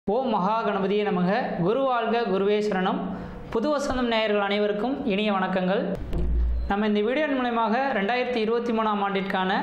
ஓம் மகா கணபதியே நமக குரு வாழ்க குருவே சரணம் புது வசந்தம் நேயர்கள் அனைவருக்கும் இனிய வணக்கங்கள் நம்ம இந்த வீடியோ மூலயமாக ரெண்டாயிரத்தி இருபத்தி மூணாம் ஆண்டிற்கான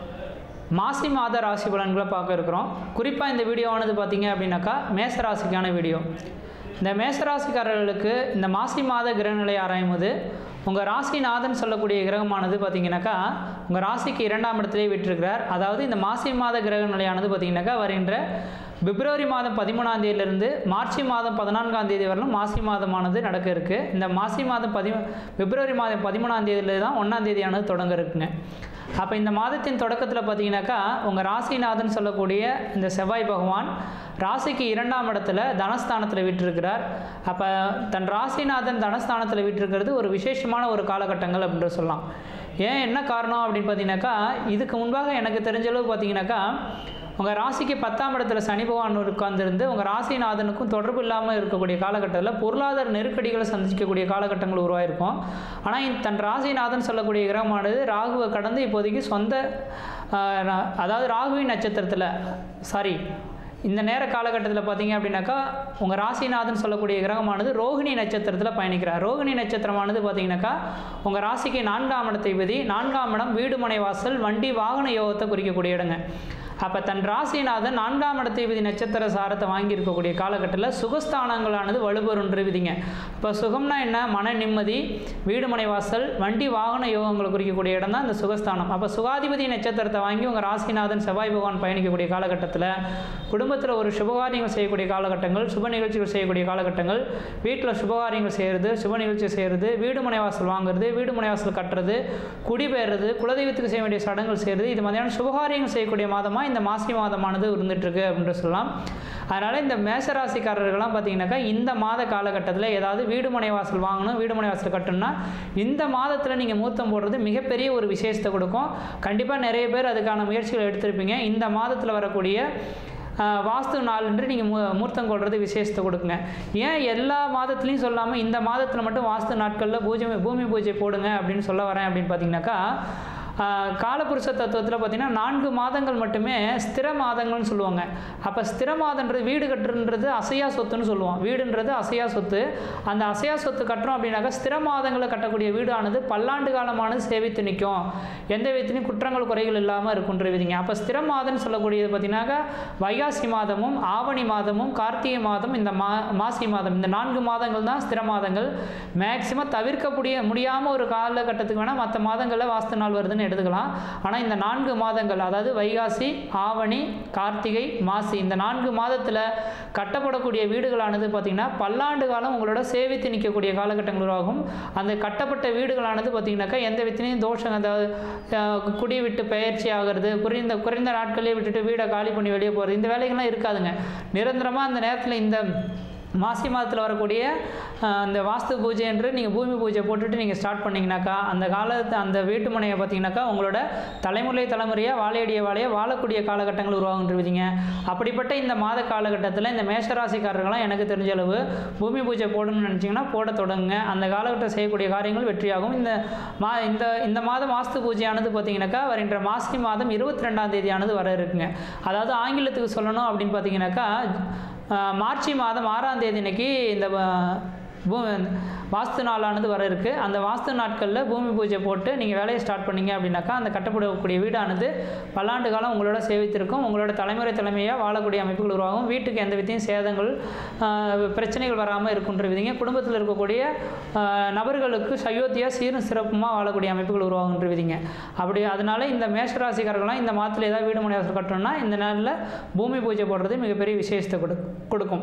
மாசி மாத ராசி பலன்களை பார்க்க இருக்கிறோம் குறிப்பாக இந்த வீடியோவானது பார்த்தீங்க அப்படின்னாக்கா மேச ராசிக்கான வீடியோ இந்த மேசராசிக்காரர்களுக்கு இந்த மாசி மாத கிரகநிலை ஆராயும் போது உங்கள் ராசிநாதன் சொல்லக்கூடிய கிரகமானது பார்த்தீங்கன்னாக்கா உங்கள் ராசிக்கு இரண்டாம் இடத்திலே விட்டிருக்கிறார் அதாவது இந்த மாசி மாத கிரக நிலையானது பார்த்தீங்கன்னாக்கா வருகின்ற பிப்ரவரி மாதம் பதிமூணாம் தேதியிலிருந்து மார்ச் மாதம் பதினான்காம் தேதி வரலும் மாசி மாதமானது நடக்க இருக்குது இந்த மாசி மாதம் பதி பிப்ரவரி மாதம் பதிமூணாம் தேதியில தான் ஒன்றாம் தேதியானது தொடங்க இருக்குங்க அப்போ இந்த மாதத்தின் தொடக்கத்தில் பார்த்தீங்கன்னாக்கா உங்கள் ராசிநாதன் சொல்லக்கூடிய இந்த செவ்வாய் பகவான் ராசிக்கு இரண்டாம் இடத்துல தனஸ்தானத்தில் விட்டிருக்கிறார் அப்போ தன் ராசிநாதன் தனஸ்தானத்தில் விட்டிருக்கிறது ஒரு விசேஷமான ஒரு காலகட்டங்கள் அப்படின்னு சொல்லலாம் ஏன் என்ன காரணம் அப்படின்னு பார்த்தீங்கன்னாக்கா இதுக்கு முன்பாக எனக்கு தெரிஞ்ச அளவு பார்த்தீங்கன்னாக்கா உங்கள் ராசிக்கு பத்தாம் இடத்துல சனி பகவான் உட்கார்ந்திருந்து உங்கள் ராசிநாதனுக்கும் தொடர்பு இல்லாமல் இருக்கக்கூடிய காலகட்டத்தில் பொருளாதார நெருக்கடிகளை சந்திக்கக்கூடிய காலகட்டங்கள் உருவாயிருக்கும் ஆனால் இந்த தன் ராசிநாதன் சொல்லக்கூடிய கிரகமானது ராகுவை கடந்து இப்போதைக்கு சொந்த ஆஹ், ரா- அதாவது ராகுவின் நட்சத்திரத்தில் சாரி இந்த நேர காலகட்டத்தில் பார்த்தீங்க அப்படின்னாக்கா உங்கள் ராசிநாதன் சொல்லக்கூடிய கிரகமானது ரோகிணி நட்சத்திரத்தில் பயணிக்கிறார் ரோகிணி நட்சத்திரமானது பார்த்தீங்கன்னாக்கா உங்கள் ராசிக்கு நான்காம் இடத்தை விதி நான்காம் இடம் வீடு மனை வாசல் வண்டி வாகன யோகத்தை குறிக்கக்கூடிய இடங்க அப்போ தன் ராசிநாதன் நான்காம் இடத்தை விதி நட்சத்திர சாரத்தை வாங்கியிருக்கக்கூடிய காலகட்டத்தில் சுகஸ்தானங்களானது வலுபெறுன்று விதிங்க இப்போ சுகம்னா என்ன மன நிம்மதி வீடு மனை வாசல் வண்டி வாகன யோகங்களை குறிக்கக்கூடிய இடம் தான் இந்த சுகஸ்தானம் அப்போ சுகாதிபதி நட்சத்திரத்தை வாங்கி உங்கள் ராசிநாதன் செவ்வாய் பகவான் பயணிக்கக்கூடிய காலகட்டத்தில் குடும்பத்தில் ஒரு சுபகாரியங்கள் செய்யக்கூடிய காலகட்டங்கள் சுப நிகழ்ச்சிகள் செய்யக்கூடிய காலகட்டங்கள் வீட்டில் சுபகாரியங்கள் செய்கிறது சுப நிகழ்ச்சி செய்கிறது வீடு மனை வாசல் வாங்குறது வீடு மனை வாசல் கட்டுறது குடிபெயர்றது குலதெய்வத்துக்கு செய்ய வேண்டிய சடங்குகள் செய்கிறது இது மாதிரியான சுபகாரியங்கள் செய்யக்கூடிய மாதமாக இந்த மாசி மாதமானது இருந்துகிட்ருக்கு அப்படின்னு சொல்லலாம் அதனால் இந்த மேசராசிக்காரர்கள்லாம் பார்த்தீங்கன்னாக்கா இந்த மாத காலகட்டத்தில் ஏதாவது வீடு மனை வாசல் வாங்கணும் வீடு மனை வாசல் கட்டணும்னா இந்த மாதத்தில் நீங்கள் மூத்தம் போடுறது மிகப்பெரிய ஒரு விசேஷத்தை கொடுக்கும் கண்டிப்பாக நிறைய பேர் அதுக்கான முயற்சிகள் எடுத்திருப்பீங்க இந்த மாதத்தில் வரக்கூடிய ஆஹ், வாஸ்து நாள் என்று நீங்கள் மூ மூர்த்தம் கொள்வது விசேஷத்தை கொடுக்குங்க ஏன் எல்லா மாதத்துலையும் சொல்லாமல் இந்த மாதத்தில் மட்டும் வாஸ்து நாட்களில் பூஜை பூமி பூஜை போடுங்க அப்படின்னு சொல்ல வரேன் அப்படின்னு பார்த்தீங்கன்னாக்கா ஆஹ், காலபுருஷ தத்துவத்தில் பார்த்தீங்கன்னா நான்கு மாதங்கள் மட்டுமே ஸ்திர மாதங்கள்னு சொல்லுவாங்க அப்போ ஸ்திர மாதன்றது வீடு கட்டுன்றது அசையா சொத்துன்னு சொல்லுவோம் வீடுன்றது அசையா சொத்து அந்த அசையா சொத்து கட்டுறோம் அப்படின்னாக்கா ஸ்திர மாதங்களில் கட்டக்கூடிய வீடானது பல்லாண்டு காலமானது சேவித்து நிற்கும் எந்த விதத்திலையும் குற்றங்கள் குறைகள் இல்லாமல் இருக்குன்ற விதிங்க அப்போ ஸ்திர மாதம்னு சொல்லக்கூடியது பார்த்தீங்கன்னாக்கா வைகாசி மாதமும் ஆவணி மாதமும் கார்த்திகை மாதம் இந்த மா மாசி மாதம் இந்த நான்கு மாதங்கள் தான் ஸ்திர மாதங்கள் மேக்சிமம் தவிர்க்கக்கூடிய முடியாமல் ஒரு காலகட்டத்துக்கு வேணால் மற்ற மாதங்களில் வாஸ்து நாள் வருதுன்னு எடுத்துக்கலாம் ஆனால் இந்த நான்கு மாதங்கள் அதாவது வைகாசி ஆவணி கார்த்திகை மாசி இந்த நான்கு மாதத்தில் கட்டப்படக்கூடிய வீடுகளானது பார்த்திங்கன்னா பல்லாண்டு காலம் உங்களோட சேவித்து நிற்கக்கூடிய காலகட்டங்கள் உருவாகும் அந்த கட்டப்பட்ட வீடுகளானது பார்த்திங்கனாக்கா எந்த விதத்திலையும் தோஷம் அதாவது அஹ், குடி விட்டு பெயர்ச்சி ஆகிறது குறைந்த குறைந்த நாட்களே விட்டுட்டு வீடை காலி பண்ணி வெளியே போகிறது இந்த வேலைகள்லாம் இருக்காதுங்க நிரந்தரமாக அந்த நேரத்தில் இந்த மாசி மாதத்தில் வரக்கூடிய அஹ், அந்த வாஸ்து பூஜை என்று நீங்கள் பூமி பூஜை போட்டுட்டு நீங்கள் ஸ்டார்ட் பண்ணிங்கனாக்கா அந்த காலத்து அந்த வீட்டு மனையை பார்த்தீங்கன்னாக்கா உங்களோட தலைமுறை தலைமுறையாக வாழையடிய வாழையாக வாழக்கூடிய காலகட்டங்கள் உருவாகுன்றீங்க அப்படிப்பட்ட இந்த மாத காலகட்டத்தில் இந்த மேஷராசிக்காரர்கள்லாம் எனக்கு தெரிஞ்ச அளவு பூமி பூஜை போடணும்னு நினச்சிங்கன்னா போட தொடங்குங்க அந்த காலகட்டம் செய்யக்கூடிய காரியங்கள் வெற்றியாகும் இந்த மா இந்த இந்த மாதம் வாஸ்து பூஜையானது பார்த்தீங்கன்னாக்கா வருகின்ற மாசி மாதம் இருபத்தி ரெண்டாம் தேதியானது வர இருக்குங்க அதாவது ஆங்கிலத்துக்கு சொல்லணும் அப்படின்னு பார்த்தீங்கன்னாக்கா ஆஹ் மார்ச் மாதம் ஆறாம் தேதி அன்னைக்கு இந்த ஆஹ், பூ வாஸ்து நாளானது வர இருக்கு அந்த வாஸ்து நாட்களில் பூமி பூஜை போட்டு நீங்கள் வேலையை ஸ்டார்ட் பண்ணீங்க அப்படின்னாக்கா அந்த கட்டப்படக்கூடிய வீடானது பல்லாண்டு காலம் உங்களோட சேவித்திருக்கும் உங்களோட தலைமுறை தலைமையாக வாழக்கூடிய அமைப்புகள் உருவாகும் வீட்டுக்கு எந்த விதையும் சேதங்கள் ஆஹ், பிரச்சனைகள் வராமல் இருக்குன்ற விதிங்க குடும்பத்தில் இருக்கக்கூடிய ஆஹ், நபர்களுக்கு சயோத்தியாக சீரும் சிறப்புமாக வாழக்கூடிய அமைப்புகள் உருவாகுன்ற விதிங்க அப்படி அதனால இந்த மேஷராசிக்காரர்கள்லாம் இந்த மாதத்தில் ஏதாவது வீடு மனை வாசல் கட்டணும்னா இந்த நாளில் பூமி பூஜை போடுறது மிகப்பெரிய விசேஷத்தை கொடு கொடுக்கும்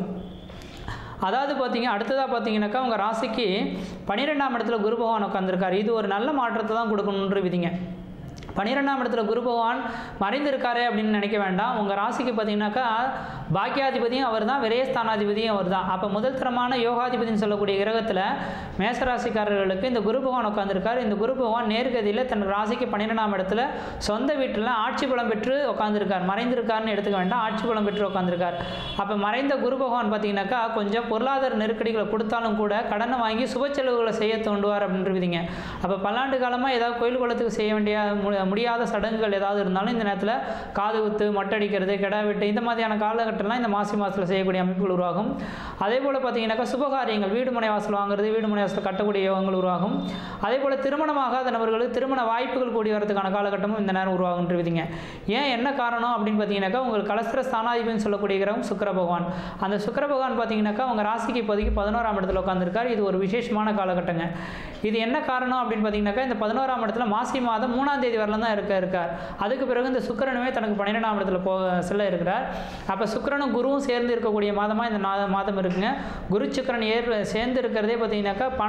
அதாவது பார்த்தீங்க அடுத்ததாக பார்த்தீங்கன்னாக்கா உங்கள் ராசிக்கு பன்னிரெண்டாம் இடத்துல குரு பகவான் உட்காந்துருக்காரு இது ஒரு நல்ல மாற்றத்தை தான் கொடுக்கணுன்ற விதிங்க பன்னிரெண்டாம் இடத்துல குரு பகவான் மறைந்திருக்காரு அப்படின்னு நினைக்க வேண்டாம் உங்கள் ராசிக்கு பார்த்தீங்கன்னாக்கா பாக்கியாதிபதியும் அவர் தான் விரயஸ்தானாதிபதியும் அவர் தான் அப்போ முதல் தரமான யோகாதிபதினு சொல்லக்கூடிய கிரகத்தில் மேசராசிக்காரர்களுக்கு இந்த குரு பகவான் உட்காந்துருக்காரு இந்த குரு பகவான் நேர்கதியில் தன் ராசிக்கு பன்னிரெண்டாம் இடத்துல சொந்த வீட்டில் ஆட்சி பலம் பெற்று உட்காந்துருக்கார் மறைந்திருக்காருன்னு எடுத்துக்க வேண்டாம் ஆட்சி பலம் பெற்று உட்காந்துருக்கார் அப்போ மறைந்த குரு பகவான் பார்த்தீங்கன்னாக்கா கொஞ்சம் பொருளாதார நெருக்கடிகளை கொடுத்தாலும் கூட கடனை வாங்கி சுப செலவுகளை செய்ய தோண்டுவார் அப்படின்றீங்க அப்போ பல்லாண்டு காலமாக ஏதாவது கோயில் குளத்துக்கு செய்ய வேண்டிய மு- முடியாத சடங்குகள் ஏதாவது இருந்தாலும் இந்த நேரத்தில் காது குத்து மொட்டடிக்கிறது கிடா வெட்டு இந்த மாதிரியான காலகட்டம்லாம் இந்த மாசி மாதத்தில் செய்யக்கூடிய அமைப்புகள் உருவாகும் அதே போல் பார்த்தீங்கன்னாக்கா சுபகாரியங்கள் வீடு மனை வாசல் வாங்குறது வீடு மனை வாசல் கட்டக்கூடிய யோகங்கள் உருவாகும் அதே போல் திருமணமாகாத நபர்களுக்கு திருமண வாய்ப்புகள் கூடி வரதுக்கான காலகட்டமும் இந்த நேரம் உருவாகுன்றவிதிங்க ஏன் என்ன காரணம் அப்படின்னு பார்த்தீங்கன்னாக்கா உங்களுக்கு கலஸ்திர ஸ்தானாதிபதினு சொல்லக்கூடிய கிரகம் சுக்கிர பகவான் அந்த சுக்கிர பகவான் பார்த்தீங்கன்னாக்கா உங்கள் ராசிக்கு இப்போதைக்கு பதினோராம் இடத்துல உட்காந்துருக்கார் இது ஒரு விசேஷமான காலகட்டங்க இது என்ன காரணம் அப்படின்னு பார்த்தீங்கன்னாக்கா இந்த பதினோராம் இடத்துல மாசி மாதம் மூணாம் தேதி வரலாம் தான் இருக்க இருக்கார் அதுக்கு பிறகு இந்த சுக்கிரனுமே தனக்கு பன்னிரெண்டாம் இடத்துல போ செல்ல இருக்கிறார் அப்போ சுக்கிரனும் குருவும் சேர்ந்து இருக்கக்கூடிய மாதமாக இந்த நா- மாதம் இருக்குங்க குரு சுக்கிரன் ஏர் சேர்ந்து இருக்கிறதே பார்த்தீங்கன்னாக்கா பண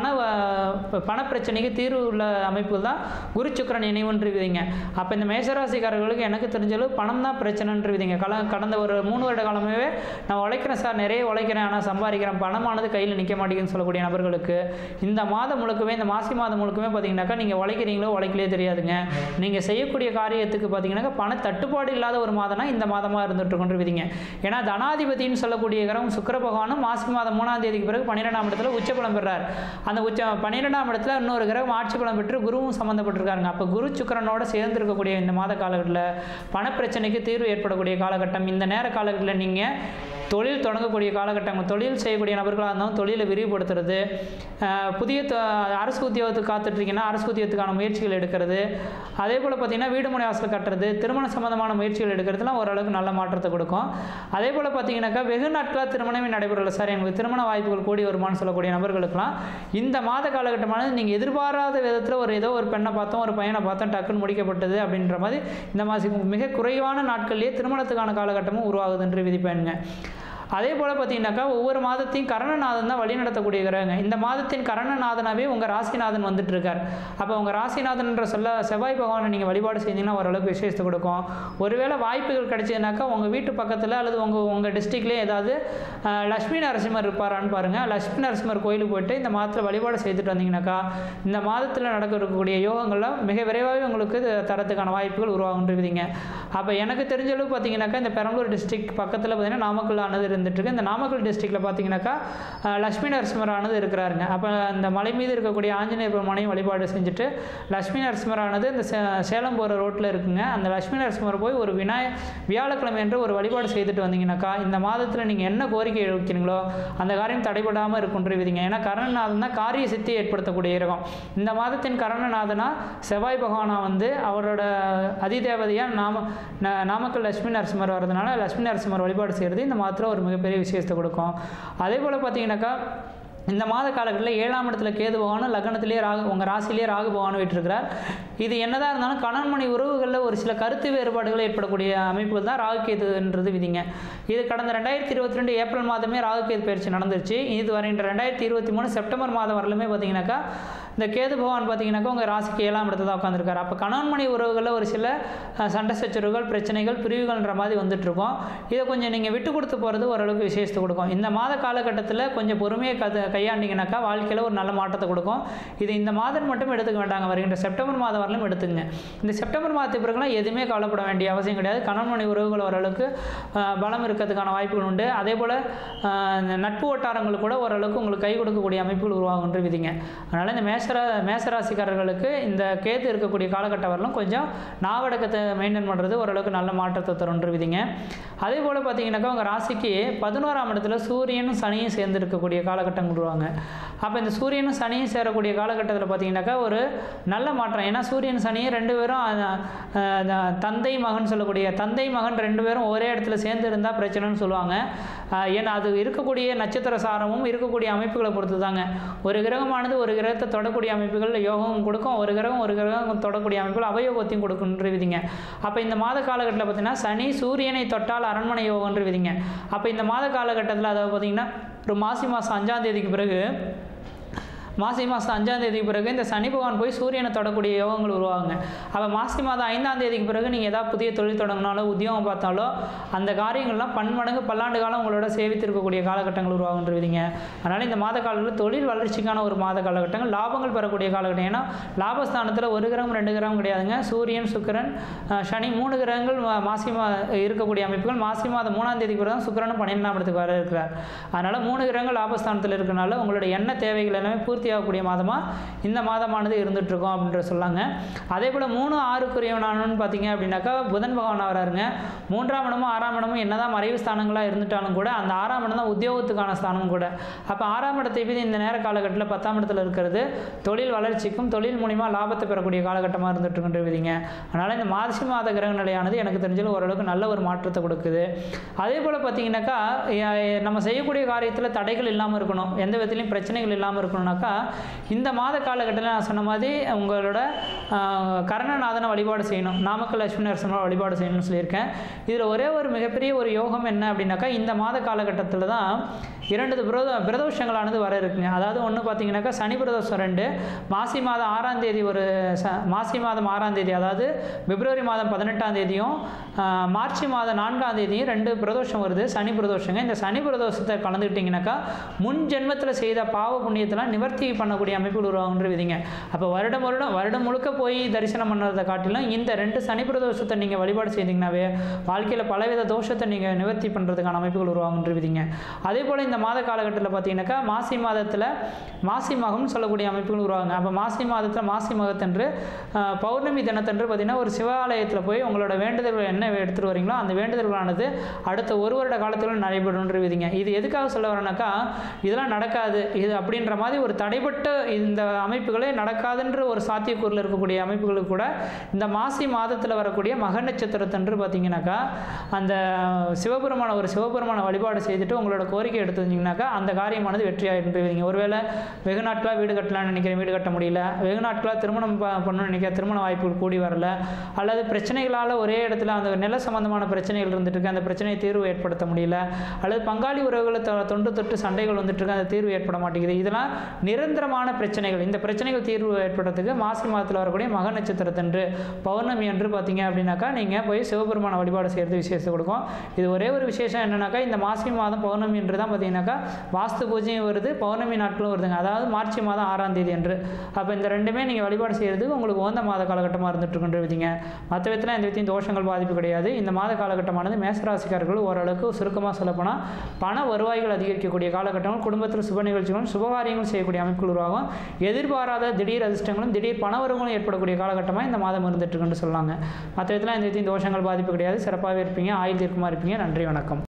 வ- பண பிரச்சனைக்கு தீர்வு உள்ள அமைப்பு தான் குரு சுக்கிரன் இணைவுன்றிருக்குதுங்க அப்போ இந்த மேசராசிக்காரர்களுக்கு எனக்கு தெரிஞ்சளவு பணம் தான் பிரச்சனைன்றிருக்குதுங்க கல கடந்த ஒரு மூணு வருட காலமாகவே நான் உழைக்கிறேன் சார் நிறைய உழைக்கிறேன் ஆனால் சம்பாதிக்கிறேன் பணமானது கையில் நிற்க மாட்டேங்குதுன்னு சொல்லக்கூடிய நபர்களுக்கு இந்த மாதம் முழுக்கவே இந்த மாசி மாதம் முழுக்கவே பார்த்தீங்கன்னாக்கா நீங்கள் உழைக்கிறீங்களோ உழைக்கலையோ தெரியாதுங்க நீங்கள் செய்யக்கூடிய காரியத்துக்கு பார்த்தீங்கன்னாக்கா பண தட்டுப்பாடு இல்லாத ஒரு மாதம்னா இந்த மாதமாக இருந்துட்டு கொண்டிருப்பீங்க ஏன்னா தனாதிபதினு சொல்லக்கூடிய கிரகம் சுக்கிர பகவானும் மாசி மாதம் மூணாம் தேதிக்கு பிறகு பன்னிரெண்டாம் இடத்துல உச்சபலம் பெறார் அந்த உச்ச பன்னிரெண்டாம் இடத்துல இன்னொரு கிரகம் ஆட்சி பலம் பெற்று குருவும் சம்மந்தப்பட்டிருக்காருங்க அப்போ குரு சுக்கிரனோட சேர்ந்து இருக்கக்கூடிய இந்த மாத காலகட்டத்தில் பணப்பிரச்சனைக்கு தீர்வு ஏற்படக்கூடிய காலகட்டம் இந்த நேர காலகட்டத்தில் நீங்கள் தொழில் தொடங்கக்கூடிய காலகட்டம் தொழில் செய்யக்கூடிய நபர்களாக இருந்தாலும் தொழிலை விரிவுபடுத்துறது அஹ், புதிய தொ- அரசு உத்தியோகத்துக்கு காத்துட்ருக்கீங்கன்னா அரசு உத்தியோகத்துக்கான முயற்சிகள் எடுக்கிறது அதே போல் பார்த்தீங்கன்னா வீடு மனை வாசல் கட்டுறது திருமண சம்பந்தமான முயற்சிகள் எடுக்கிறதுலாம் ஓரளவுக்கு நல்ல மாற்றத்தை கொடுக்கும் அதே போல் பார்த்தீங்கன்னாக்கா வெகு நாட்களாக திருமணமே நடைபெறல சார் எனக்கு திருமண வாய்ப்புகள் கூடி வருமானு சொல்லக்கூடிய நபர்களுக்கெல்லாம் இந்த மாத காலகட்டமானது நீங்கள் எதிர்பாராத விதத்தில் ஒரு ஏதோ ஒரு பெண்ணை பார்த்தோம் ஒரு பையனை பார்த்தோம் டக்குன்னு முடிக்கப்பட்டது அப்படின்ற மாதிரி இந்த மாசி மிக குறைவான நாட்கள்லேயே திருமணத்துக்கான காலகட்டமும் உருவாகுதுன்ற விதிப்பேனுங்க அதே போல் பார்த்தீங்கன்னாக்கா ஒவ்வொரு மாதத்தையும் கரணநாதன் தான் வழி நடத்தக்கூடிய கிரகங்க இந்த மாதத்தின் கரணநாதனாவே உங்கள் ராசிநாதன் வந்துட்டு இருக்கார் அப்போ உங்கள் ராசிநாதன்ற சொல்ல செவ்வாய் பகவானை நீங்கள் வழிபாடு செஞ்சீங்கன்னா ஓரளவுக்கு விசேஷத்தை கொடுக்கும் ஒருவேளை வாய்ப்புகள் கிடைச்சதுனாக்கா உங்கள் வீட்டு பக்கத்தில் அல்லது உங்கள் உங்கள் டிஸ்ட்ரிக்ட்லேயே ஏதாவது அஹ், லட்சுமி நரசிம்மர் இருப்பாரான்னு பாருங்கள் லட்சுமி நரசிம்மர் கோயிலுக்கு போயிட்டு இந்த மாதத்தில் வழிபாடு செய்துட்டு வந்தீங்கன்னாக்கா இந்த மாதத்தில் நடக்க இருக்கக்கூடிய யோகங்கள்லாம் மிக விரைவாகவே உங்களுக்கு இது தரத்துக்கான வாய்ப்புகள் உருவாகுன்றீங்க அப்போ எனக்கு தெரிஞ்ச அளவு பார்த்தீங்கன்னாக்கா இந்த பெரம்பலூர் டிஸ்ட்ரிக்ட் பக்கத்தில் பார்த்தீங்கன்னா நாமக்கல் ஆனது இருந்துட்டு இருக்கு இந்த நாமக்கல் டிஸ்ட்ரிக்ட்டில் பார்த்தீங்கன்னாக்கா அஹ், லட்சுமி நரசிம்மர் ஆனது இருக்கிறாருங்க அப்போ அந்த மலை மீது இருக்கக்கூடிய ஆஞ்சநேய பெருமானையும் வழிபாடு செஞ்சுட்டு லட்சுமி நரசிம்மர் ஆனது இந்த சே- சேலம் போகிற ரோட்டில் இருக்குங்க அந்த லட்சுமி நரசிம்மர் போய் ஒரு விநாய வியாழக்கிழமை என்று ஒரு வழிபாடு செய்துட்டு வந்தீங்கன்னாக்கா இந்த மாதத்தில் நீங்கள் என்ன கோரிக்கை வைக்கிறீங்களோ அந்த காரியம் தடைபடாமல் இருக்குன்றீங்க ஏன்னா கரணநாதன் தான் காரிய சித்தியை ஏற்படுத்தக்கூடிய கிரகம் இந்த மாதத்தின் கரணநாதனா செவ்வாய் பகவானா வந்து அவரோட அதிதேவதையாக நாம ந- நாமக்கல் லட்சுமி நரசிம்மர் வர்றதுனால லட்சுமி நரசிம்மர் வழிபாடு செய்கிறது இந்த மாதத்தில் ஒரு மிகப்பெரிய விசேஷத்தை கொடுக்கும் அதே போல் பார்த்தீங்கன்னாக்கா இந்த மாத காலங்களில் ஏழாம் இடத்துல கேது பகவானும் லக்னத்திலே ராகு உங்கள் ராசியிலே ராகு பகவானும் விட்டுருக்கிறார் இது என்னதான் இருந்தாலும் கணவன் மணி உறவுகளில் ஒரு சில கருத்து வேறுபாடுகள் ஏற்படக்கூடிய அமைப்புகள் தான் ராகு கேதுன்றது விதிங்க இது கடந்த ரெண்டாயிரத்தி இருபத்தி ரெண்டு ஏப்ரல் மாதமே ராகு கேது பயிற்சி நடந்துருச்சு இது வருகின்ற ரெண்டாயிரத்தி இருபத்தி மூணு செப்டம்பர் மாதம் வரலுமே பார்த்தீங்கன்னாக்கா இந்த கேது பகவான் பார்த்தீங்கன்னாக்கா உங்கள் ராசிக்கு ஏழாம் இடத்துல தான் உட்காந்துருக்காரு அப்போ கணவன் மணி உறவுகளில் ஒரு சில அஹ், சண்டை சச்சரவுகள் பிரச்சனைகள் பிரிவுகள்ன்ற மாதிரி வந்துட்டு இருக்கும் இதை கொஞ்சம் நீங்கள் விட்டு கொடுத்து போகிறது ஓரளவுக்கு விசேஷத்தை கொடுக்கும் இந்த மாத காலகட்டத்தில் கொஞ்சம் பொறுமையை கது கையாண்டிங்கனாக்கா வாழ்க்கையில் ஒரு நல்ல மாற்றத்தை கொடுக்கும் இது இந்த மாதம் மட்டும் எடுத்துக்க வேண்டாங்க வருகின்ற செப்டம்பர் மாதம் வரலும் எடுத்துங்க இந்த செப்டம்பர் மாதத்துக்கு பிறகுலாம் எதுவுமே கவலைப்பட வேண்டிய அவசியம் கிடையாது கணவன் மணி உறவுகள் ஓரளவுக்கு அஹ், பலம் இருக்கிறதுக்கான வாய்ப்புகள் உண்டு அதே போல் நட்பு வட்டாரங்கள் கூட ஓரளவுக்கு உங்களுக்கு கை கொடுக்கக்கூடிய அமைப்புகள் உருவாகுன்ற விதிங்க அதனால் இந்த மேசரா மேசராசிக்காரர்களுக்கு இந்த கேது இருக்கக்கூடிய காலகட்டம் வரலும் கொஞ்சம் நாவடக்கத்தை மெயின்டைன் பண்ணுறது ஓரளவுக்கு நல்ல மாற்றத்தை தருன்ற விதிங்க அதே போல் பார்த்தீங்கன்னாக்கா உங்கள் ராசிக்கு பதினோராம் இடத்துல சூரியனும் சனியும் சேர்ந்து இருக்கக்கூடிய காலகட்டம் கொடுவாங்க அப்போ இந்த சூரியனும் சனியும் சேரக்கூடிய காலகட்டத்தில் பார்த்தீங்கன்னாக்கா ஒரு நல்ல மாற்றம் ஏன்னா சூரியன் சனியும் ரெண்டு பேரும் அஹ், அஹ், தந்தை மகன் சொல்லக்கூடிய தந்தை மகன் ரெண்டு பேரும் ஒரே இடத்துல சேர்ந்து இருந்தால் பிரச்சனைன்னு சொல்லுவாங்க அஹ், ஏன்னா அது இருக்கக்கூடிய நட்சத்திர சாரமும் இருக்கக்கூடிய அமைப்புகளை பொறுத்து தாங்க ஒரு கிரகமானது ஒரு கிரகத்தை தொடக்கூடிய அமைப்புகள் யோகமும் கொடுக்கும் ஒரு கிரகம் ஒரு கிரகம் தொடக்கூடிய அமைப்புகள் அவயோகத்தையும் கொடுக்குன்ற விதிங்க அப்போ இந்த மாத காலகட்டத்தில் பார்த்தீங்கன்னா சனி சூரியனை தொட்டால் அரண்மனை யோகன்ற விதிங்க அப்போ இந்த மாத காலகட்டத்தில் அதாவது பார்த்தீங்கன்னா ஒரு மாசி மாதம் அஞ்சாம் தேதிக்கு பிறகு மாசி மாதம் அஞ்சாம் தேதிக்கு பிறகு இந்த சனி பகவான் போய் சூரியனை தொடக்கூடிய யோகங்கள் உருவாகுங்க அப்போ மாசி மாதம் ஐந்தாம் தேதிக்கு பிறகு நீங்கள் ஏதாவது புதிய தொழில் தொடங்கினாலோ உத்தியோகம் பார்த்தாலோ அந்த காரியங்கள்லாம் பன்மடங்கு பல்லாண்டு காலம் உங்களோட சேவித்திருக்கக்கூடிய காலகட்டங்கள் உருவாகுன்றீங்க அதனால் இந்த மாத காலத்தில் தொழில் வளர்ச்சிக்கான ஒரு மாத காலகட்டங்கள் லாபங்கள் பெறக்கூடிய காலகட்டம் ஏன்னா லாபஸ்தானத்தில் ஒரு கிரகம் ரெண்டு கிரகம் கிடையாதுங்க சூரியன் சுக்கிரன் அஹ், சனி மூணு கிரகங்கள் மா- மாசி மா இருக்கக்கூடிய அமைப்புகள் மாசி மாதம் மூணாம் தேதிக்கு பிறகு தான் சுக்கிரனும் பன்னிரெண்டாம் இடத்துக்கு வர இருக்கிறார் அதனால் மூணு கிரகங்கள் லாபஸ்தானத்தில் இருக்கனால உங்களோட எண்ண தேவைகள் எல்லாமே பூர்த்தி பூர்த்தி ஆகக்கூடிய மாதமாக இந்த மாதமானது இருந்துகிட்ருக்கோம் அப்படின்ற சொல்லாங்க அதே போல் மூணு ஆறுக்குரியவனானு பார்த்தீங்க அப்படின்னாக்கா புதன் பகவான் வராருங்க மூன்றாம் இடமும் ஆறாம் இடமும் என்னதான் மறைவு ஸ்தானங்களாக இருந்துட்டாலும் கூட அந்த ஆறாம் இடம் தான் உத்தியோகத்துக்கான ஸ்தானம் கூட அப்போ ஆறாம் இடத்தை விதி இந்த நேர காலகட்டத்தில் பத்தாம் இடத்துல இருக்கிறது தொழில் வளர்ச்சிக்கும் தொழில் மூலிமா லாபத்தை பெறக்கூடிய காலகட்டமாக இருந்துட்டு இருக்கின்ற விதிங்க அதனால் இந்த மாசி மாத கிரக நிலையானது எனக்கு தெரிஞ்சது ஓரளவுக்கு நல்ல ஒரு மாற்றத்தை கொடுக்குது அதே போல் பார்த்தீங்கன்னாக்கா எ- நம்ம செய்யக்கூடிய காரியத்தில் தடைகள் இல்லாமல் இருக்கணும் எந்த விதத்துலையும் பிரச்சனைகள் இல்லாமல் இருக்கணும்னாக்கா இந்த மாத காலகட்டத்தில் நான் சொன்ன மாதிரி உங்களோட ஆஹ், கர்ணநாதனை வழிபாடு செய்யணும் நாமக்கல் லட்சுமி நரசிம்மரை வழிபாடு செய்யணும்னு சொல்லியிருக்கேன் இதில் ஒரே ஒரு மிகப்பெரிய ஒரு யோகம் என்ன அப்படின்னாக்கா இந்த மாத காலகட்டத்தில் தான் இரண்டு பிரதோ பிரதோஷங்களானது வர இருக்குங்க அதாவது ஒன்று பார்த்தீங்கன்னாக்கா சனி பிரதோஷம் ரெண்டு மாசி மாதம் ஆறாம் தேதி ஒரு ச மாசி மாதம் ஆறாம் தேதி அதாவது பிப்ரவரி மாதம் பதினெட்டாம் தேதியும் ஆஹ், மார்ச் மாதம் நான்காம் தேதியும் ரெண்டு பிரதோஷம் வருது சனி பிரதோஷங்க இந்த சனி பிரதோஷத்தை கலந்துக்கிட்டிங்கனாக்கா முன் ஜென்மத்தில் செய்த பாவ புண்ணியத்தெல்லாம் நிவர்த்தி பண்ணக்கூடிய அமைப்புகள் உருவாகுன்ற விதிங்க அப்போ வருடம் வருடம் வருடம் முழுக்க போய் தரிசனம் பண்ணுறதை காட்டிலும் இந்த ரெண்டு சனி பிரதோஷத்தை நீங்கள் வழிபாடு செய்தீங்கன்னாவே வாழ்க்கையில் பலவித தோஷத்தை நீங்கள் நிவர்த்தி பண்ணுறதுக்கான அமைப்புகள் உருவாகுன்ற விதிங்க அதே போல் இந்த மாத காலகட்டத்தில் பார்த்தீங்கன்னாக்கா மாசி மாதத்தில் மாசி மகம்னு சொல்லக்கூடிய அமைப்புகள் உருவாகுங்க அப்போ மாசி மாதத்தில் மாசி மகத்தன்று ஆஹ், பௌர்ணமி தினத்தன்று பார்த்தீங்கன்னா ஒரு சிவாலயத்தில் போய் உங்களோட வேண்டுதல்கள் என்ன எடுத்துகிட்டு வரீங்களோ அந்த வேண்டுதல்களானது அடுத்த ஒரு வருட காலத்தில் நடைபெறும்ன்ற விதிங்க இது எதுக்காக சொல்ல வரேன்னாக்கா இதெல்லாம் நடக்காது இது அப்படின்ற மாதிரி ஒரு தடைப்பட்ட இந்த அமைப்புகளே நடக்காதுன்ற ஒரு சாத்தியக்கூறில் இருக்கக்கூடிய அமைப்புகளுக்கு கூட இந்த மாசி மாதத்தில் வரக்கூடிய மக நட்சத்திரத்தன்று பார்த்தீங்கன்னாக்கா அந்த சிவபெருமான ஒரு சிவபெருமான வழிபாடு செய்துட்டு உங்களோட கோரிக்கை எடுத்து வந்தீங்கன்னாக்கா அந்த காரியமானது வெற்றி ஆகிட்டு ஒருவேளை வெகு நாட்களாக வீடு கட்டலாம்னு நினைக்கிறேன் வீடு கட்ட முடியல வெகு நாட்களாக திருமணம் ப- பண்ணணும்னு நினைக்கிற திருமண வாய்ப்புகள் கூடி வரல அல்லது பிரச்சனைகளால் ஒரே இடத்துல அந்த நில சம்பந்தமான பிரச்சனைகள் இருந்துட்டு இருக்கு அந்த பிரச்சனையை தீர்வு ஏற்படுத்த முடியல அல்லது பங்காளி உறவுகளை தொ- தொன்று தொட்டு சண்டைகள் வந்துட்டு இருக்கு அந்த தீர்வு ஏற்பட மாட்டேங்குது இதெல்லாம் நிரந்தரமான பிரச்சனைகள் இந்த பிரச்சனைகள் தீர்வு ஏற்படுறதுக்கு மாசி மாதத்தில் வரக்கூடிய மக நட்சத்திரத்தன்று பௌர்ணமி அன்று பார்த்தீங்க அப்படின்னாக்கா நீங்கள் போய் சிவபெருமான வழிபாடு செய்கிறது விசேஷத்தை கொடுக்கும் இது ஒரே ஒரு விசேஷம் என்னன்னாக்கா இந்த மாசி மாதம் பௌர்ணமி என்று தான் பார்த்தீங்கன்னாக்கா வாஸ்து பூஜையும் வருது பௌர்ணமி நாட்களும் வருதுங்க அதாவது மார்ச் மாதம் ஆறாம் தேதி அன்று அப்போ இந்த ரெண்டுமே நீங்கள் வழிபாடு செய்கிறதுக்கு உங்களுக்கு உகந்த மாத காலகட்டமாக இருந்துட்டு இருக்குன்ற விதிங்க மற்ற விதத்தில் எந்த விதத்தையும் தோஷங்கள் பாதிப்பு கிடையாது இந்த மாத காலகட்டமானது மேசராசிக்காரர்கள் ஓரளவுக்கு சுருக்கமாக சொல்லப்போனால் பண வருவாய்கள் அதிகரிக்கக்கூடிய காலகட்டங்கள் குடும்பத்தில் சுப நிகழ்ச்சிகளும் சுபகாரியங்களும் செய்யக்கூடிய அமைப்புகள் உருவாகும் எதிர்பாராத திடீர் அதிர்ஷ்டங்களும் திடீர் பண வரவுகளும் ஏற்படக்கூடிய காலகட்டமாக இந்த மாதம் இருந்துட்டு இருக்குன்னு சொல்லாங்க மற்ற விதத்தில் எந்த விதத்தையும் தோஷங்கள் பாதிப்பு கிடையாது சிறப்பாகவே இருப்பீங்க ஆயுள் தீர்க்கமாக இருப்பீங்க நன்றி வணக்கம்